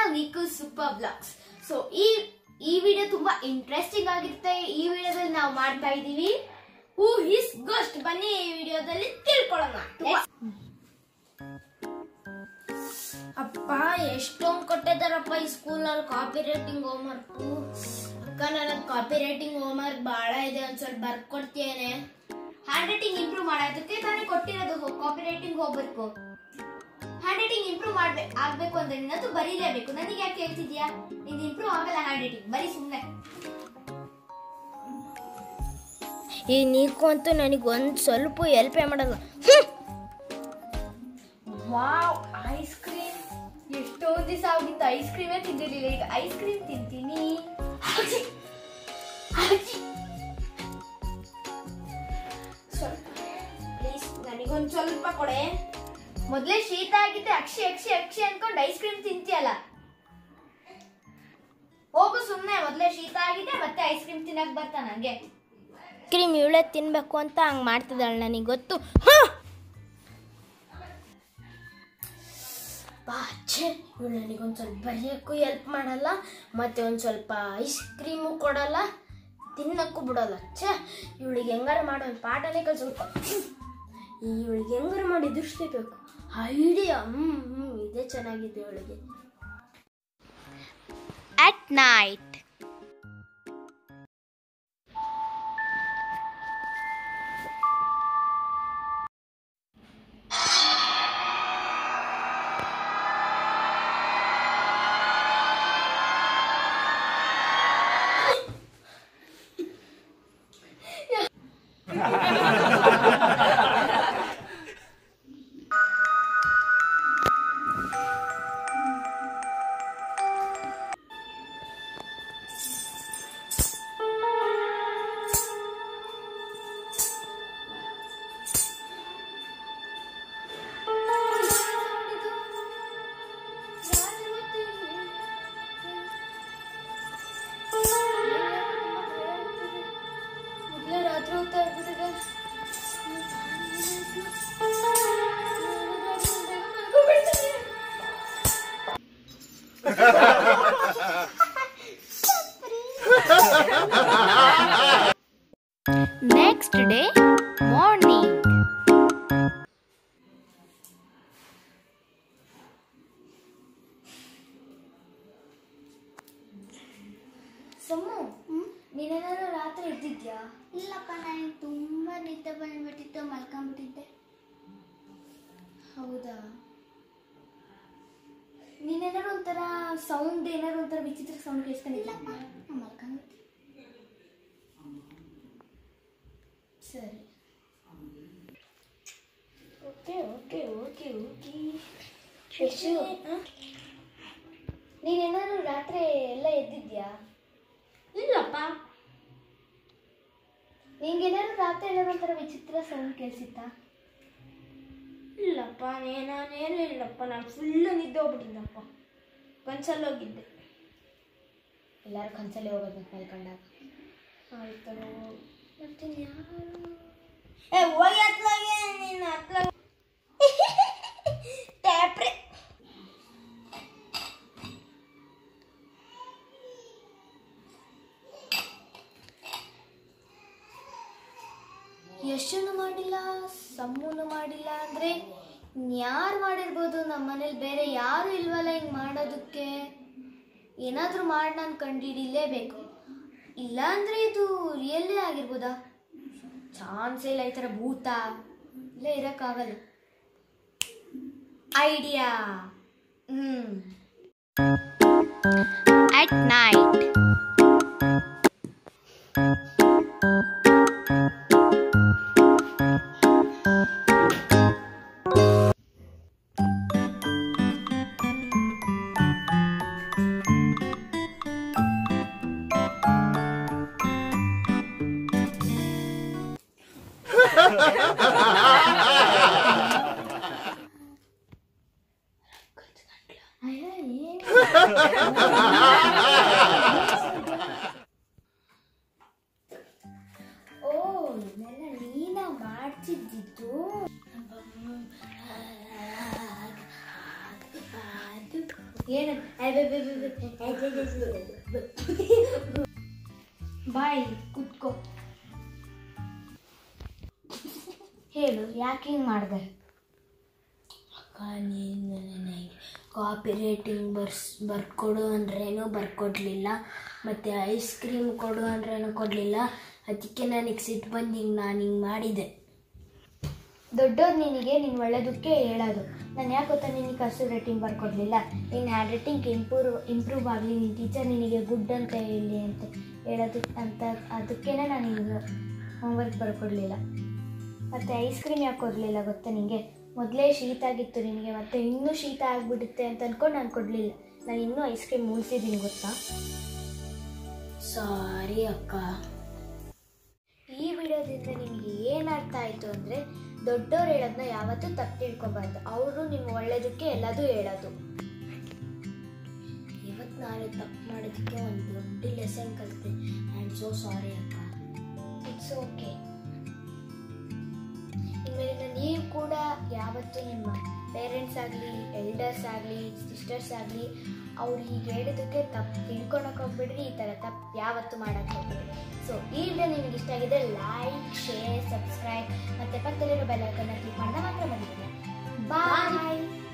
Channel ನಿಕು super blogs so ಈ ಈ ವಿಡಿಯೋ ತುಂಬಾ ಇಂಟ್ರೆಸ್ಟಿಂಗ್ ಆಗಿರುತ್ತೆ ಈ ವಿಡಿಯೋದಲ್ಲಿ ನಾವು ಮಾಡ್ತಾ ಇದೀವಿ ಹೂ ಹಿಸ್ ಗೋಸ್ಟ್ ಬನ್ನಿ ಈ ವಿಡಿಯೋದಲ್ಲಿ ತಿಳ್ಕೊಳ್ಳೋಣ ಅಪ್ಪ ಎಷ್ಟೊಂದು ಕೊಟ್ಟಿದ್ದಾರಪ್ಪ ಈ ಸ್ಕೂಲಲ್ಲಿ ಕಾಪಿ ರೈಟಿಂಗ್ ಹೋಮ್ ವರ್ಕ್ ಅಕ್ಕ ನನಗೆ ಕಾಪಿ ರೈಟಿಂಗ್ ಹೋಮ್ ವರ್ಕ್ ಬಹಳ ಇದೆ ಒಂದ್ ಸ್ವಲ್ಪ ಬರ್ಕೊಡ್ತೇನೆ ಹ್ಯಾಂಡ್ ರೈಟಿಂಗ್ ಇಂಪ್ರೂವ್ ಮಾಡೋದಕ್ಕೆ ತಾನೇ ಕೊಟ್ಟಿರೋದು ಕಾಪಿ ರೈಟಿಂಗ್ ಹೋಗ್ಬೇಕು ಹ್ಯಾಂಡ್ ರೈಟಿಂಗ್ ಇಂಪ್ರೂವ್ ಮಾಡ್ಬೇಕು ಆಗ್ಬೇಕು ಅಂದ್ರೆ ನಿನ್ನದು ಬರೀಲೇಬೇಕು ನನಗೆ ಯಾಕೆ ಹೇಳ್ತಿದ್ಯಾ ನಿಂದು ಇಂಪ್ರೂವ್ ಆಗಲ್ಲ ಹ್ಯಾಂಡ್ ರೈಟಿಂಗ್ ಬರೀ ಸುಮ್ಮನೆ ಈ ನೀಕು ಅಂತೂ ನನಗೆ ಒಂದು ಸ್ವಲ್ಪ ಹೆಲ್ಪೇ ಮಾಡಲ್ಲ ವಾವ್ ಐಸ್ ಕ್ರೀಮ್ ಎಷ್ಟೊಂದು ದಿವಸ ಆಗಿತ್ತು ಐಸ್ ಕ್ರೀಮೇ ತಿಂದಿರ್ಲಿಲ್ಲ ಈಗ ಐಸ್ ಕ್ರೀಮ್ ತಿಂತೀನಿ ಅಜ್ಜಿ, ಅಜ್ಜಿ. ಸ್ವಲ್ಪ ಪ್ಲೀಸ್ ನನಗೊಂದು ಸ್ವಲ್ಪ ಕೊಡೆ ಮೊದಲೇ ಶೀತ ಆಗಿದ್ದೆ ಅಕ್ಷಿ ಅಕ್ಷಿ ಅಕ್ಷಿ ಅನ್ಕೊಂಡು ಐಸ್ ಕ್ರೀಮ್ ತಿಂತೀಯಲ್ಲ ಹೋಗು ಸುಮ್ಮನೆ ಮೊದಲೇ ಶೀತ ಆಗಿದೆ ಮತ್ತೆ ಐಸ್ ಕ್ರೀಮ್ ತಿನ್ನಕ್ ಬರ್ತಾ ನಂಗೆ ಕ್ರೀಮ್ ಇವಳೆ ತಿನ್ಬೇಕು ಅಂತ ಹಂಗೆ ಮಾಡ್ತಿದ್ದಾಳೆ ನನಗೆ ಗೊತ್ತು ಹಾಂ ಬಾಚೆ ಇವಳು ನನಗೊಂದು ಸ್ವಲ್ಪ ಬರೆಯೋಕ್ಕೂ ಹೆಲ್ಪ್ ಮಾಡಲ್ಲ ಮತ್ತು ಒಂದು ಸ್ವಲ್ಪ ಐಸ್ ಕ್ರೀಮು ಕೊಡಲ್ಲ ತಿನ್ನಕ್ಕೂ ಬಿಡಲ್ಲ ಛೇ ಇವಳಿಗೆ ಹೆಂಗಾರ ಮಾಡೋ ಒಂದು ಪಾಠನೇ ಕಲಿಸ್ಬಿಟ್ಟು ಇವಳಿಗೆ ಹೆಂಗಾರ ಮಾಡಿ ಎದುರಿಸ್ಲೇಬೇಕು ಐಡಿಯಾ ಹ್ಞೂ ಹ್ಞೂ ಇದೇ ಚೆನ್ನಾಗಿದೆ ಇವಳಿಗೆ ಅಟ್ ನೈಟ್ ಮೊದಲೇ ರಾತ್ರಿ ಹೊತ್ತು ಆಗ್ಬಿಟ್ಟಿದೆ ನೆಕ್ಸ್ಟ್ ಡೇ ಮಾರ್ನಿಂಗ್ ಸಮ್ಮು ನೀನೇನಾದ್ರು ರಾತ್ರಿ ಎದ್ದಿದ್ಯಾ ಇಲ್ಲಪ್ಪ ನನಗೆ ತುಂಬ ನಿದ್ದೆ ಬಂದ್ಬಿಟ್ಟಿತ್ತು ಮಲ್ಕೊಂಡ್ಬಿಟ್ಟಿದ್ದೆ ಹೌದಾ ನೀನೇನಾದ್ರು ಒಂಥರ ಸೌಂಡ್ ಏನಾದ್ರು ಒಂಥರ ವಿಚಿತ್ರ ಸೌಂಡ್ ಕೇಳಿಸ್ಕೊಂಡಿಲ್ಲ ನಾನು ಮಲ್ಕೊಂಡ್ಬಿಟ್ಟೆ ಸರಿ okay okay okay okay Yashu ನೀನೇನಾದ್ರು ರಾತ್ರಿ ಎಲ್ಲ ಎದ್ದಿದ್ಯಾ ಇಲ್ಲಪ್ಪ ನಿಂಗೇನಾದ್ರು ರಾತ್ರಿ ಏನಾದ್ರು ಒಂಥರ ವಿಚಿತ್ರ ಸೌಂಡ್ ಕೇಳಿಸಿತ್ತಾ ಇಲ್ಲಪ್ಪ ನಾನೇನು ಇಲ್ಲಪ್ಪ ನಾನು ಫುಲ್ಲು ನಿದ್ದೆ ಹೋಗ್ಬಿಟ್ಟಿದ್ದಪ್ಪ ಕನ್ಸಲ್ಲಿ ಹೋಗಿದ್ದೆ ಎಲ್ಲರೂ ಕನ್ಸಲ್ಲಿ ಹೋಗೋದು ಮಲ್ಕೊಂಡಾಗ ಆಯ್ತು ಮತ್ತೆ ಯಾರು ಏ ಹೋಗಿ ಹತ್ಲಾಗೆ ನೀನು ಹತ್ಲಾಗ ಟ್ಯಾಪ್ರೆ ಯಶನು ಮಾಡಿಲ್ಲ ಸಮ್ಮುನು ಮಾಡಿಲ್ಲ ಅಂದ್ರೆ ಯಾರು ಮಾಡಿರ್ಬೋದು ನಮ್ಮ ಮನೇಲಿ ಬೇರೆ ಯಾರು ಇಲ್ವಲ್ಲ ಹಿಂಗ್ ಮಾಡೋದಕ್ಕೆ ಏನಾದ್ರೂ ಮಾಡಿ ನಾನು ಕಂಡುಹಿಡಿಲೇಬೇಕು ಇಲ್ಲ ಅಂದ್ರೆ ಇದು ರಿಯಲ್ಲೇ ಆಗಿರ್ಬೋದಾ ಚಾನ್ಸೇ ಇಲ್ಲ ಈ ಥರ ಭೂತ ಇಲ್ಲೇ ಇರೋಕ್ಕಾಗಲ್ಲ ಐಡಿಯಾ ಹ್ಮ್ ಅಟ್ ನೈಟ್ ಓ ಇದನ್ನೆಲ್ಲ ನೀನ ಮಾಡ್ತಿದ್ದಿದ್ದು ಏನು ಬಾಯ್ ಕುತ್ಕೋ ಹೇಳು ಯಾಕೆ ಹಿಂಗೆ ಮಾಡಿದೆ ಅಕ್ಕ ನೀನು ನನಗೆ ಕಾಪಿ ರೇಟಿಂಗ್ ಬರ್ಸ್ ಬರ್ಕೊಡು ಅಂದ್ರೇನು ಬರ್ಕೊಡ್ಲಿಲ್ಲ ಮತ್ತು ಐಸ್ ಕ್ರೀಮ್ ಕೊಡು ಅಂದ್ರೇನು ಕೊಡಲಿಲ್ಲ ಅದಕ್ಕೆ ನನಗೆ ಸಿಟ್ಟು ಬಂದು ಹಿಂಗೆ ನಾನು ಹಿಂಗೆ ಮಾಡಿದೆ ದೊಡ್ಡವ್ರು ನಿನಗೆ ನೀನು ಒಳ್ಳೇದಕ್ಕೆ ಹೇಳೋದು ನಾನು ಯಾಕೆ ಗೊತ್ತಾ ನಿನಗೆ ಕರ್ಸು ರೇಟಿಂಗ್ ಬರ್ಕೊಡ್ಲಿಲ್ಲ ನಿನ್ನ ಹ್ಯಾಂಡ್ ರೈಟಿಂಗ್ ಇಂಪ್ರೂವ್ ಇಂಪ್ರೂವ್ ಆಗಲಿ ನಿನ್ನ ಟೀಚರ್ ನಿನಗೆ ಗುಡ್ ಅಂತ ಹೇಳಿ ಅಂತ ಹೇಳೋದಕ್ಕೆ ಅಂತ ಅದಕ್ಕೇ ನಾನು ನಿನಗೆ ಹೋಮ್ವರ್ಕ್ ಬರ್ಕೊಡ್ಲಿಲ್ಲ ಮತ್ತು ಐಸ್ ಕ್ರೀಮ್ ಯಾಕೆ ಕೊಡಲಿಲ್ಲ ಗೊತ್ತಾ ನಿನಗೆ ಮೊದಲೇ ಶೀತ ಆಗಿತ್ತು ನಿನಗೆ ಮತ್ತು ಇನ್ನೂ ಶೀತ ಆಗಿಬಿಡುತ್ತೆ ಅಂತ ಅಂದ್ಕೊಂಡು ನಾನು ಕೊಡಲಿಲ್ಲ ನಾನು ಇನ್ನೂ ಐಸ್ ಕ್ರೀಮ್ ಉಳಿಸಿದ್ದೀನಿ ಗೊತ್ತಾ ಸಾರಿ ಅಕ್ಕ ಈ ವಿಡಿಯೋದಿಂದ ನಿಮಗೆ ಏನು ಅರ್ಥ ಆಯಿತು ಅಂದರೆ ದೊಡ್ಡವ್ರು ಹೇಳೋದನ್ನ ಯಾವತ್ತೂ ತಪ್ಪು ತಿಳ್ಕೊಬಾರ್ದು ಅವರು ನಿಮ್ಮ ಒಳ್ಳೇದಕ್ಕೆ ಎಲ್ಲದೂ ಹೇಳೋದು ಇವತ್ತು ನಾನು ತಪ್ಪು ಮಾಡೋದಕ್ಕೆ ಒಂದು ದೊಡ್ಡ ಲೆಸನ್ ಕಲಿತೆ ಐ ಆಮ್ ಸೋ ಸಾರಿ ಅಕ್ಕ ಇಟ್ಸ್ ಓಕೆ ಇನ್ಮೇಲಿಂದ ನೀವು ಕೂಡ ಯಾವತ್ತೂ ನಿಮ್ಮ ಪೇರೆಂಟ್ಸ್ ಆಗಲಿ ಎಲ್ಡರ್ಸ್ ಆಗಲಿ ಸಿಸ್ಟರ್ಸ್ ಆಗಲಿ ಅವ್ರು ಹೀಗೆ ಹೇಳಿದ್ದಕ್ಕೆ ತಪ್ಪು ತಿಳ್ಕೊಳಕ್ಕೆ ಹೋಗ್ಬಿಡ್ರಿ ಈ ಥರ ತಪ್ಪು ಯಾವತ್ತೂ ಮಾಡೋಕ್ಕೆ ಹೋಗ್ಬಿಡ್ರಿ ಸೊ ಈ ವಿಡಿಯೋ ನಿಮಗೆ ಇಷ್ಟ ಆಗಿದೆ ಲೈಕ್ ಶೇರ್ ಸಬ್ಸ್ಕ್ರೈಬ್ ಮತ್ತು ಪಕ್ಕದಲ್ಲಿರೋ ಬೆಲ್ ಐಕನ್ನ ಕ್ಲಿಕ್ ಮಾಡಿ ಮಾತ್ರ ಬಂದಿದ್ದೀನಿ ಬಾಯ್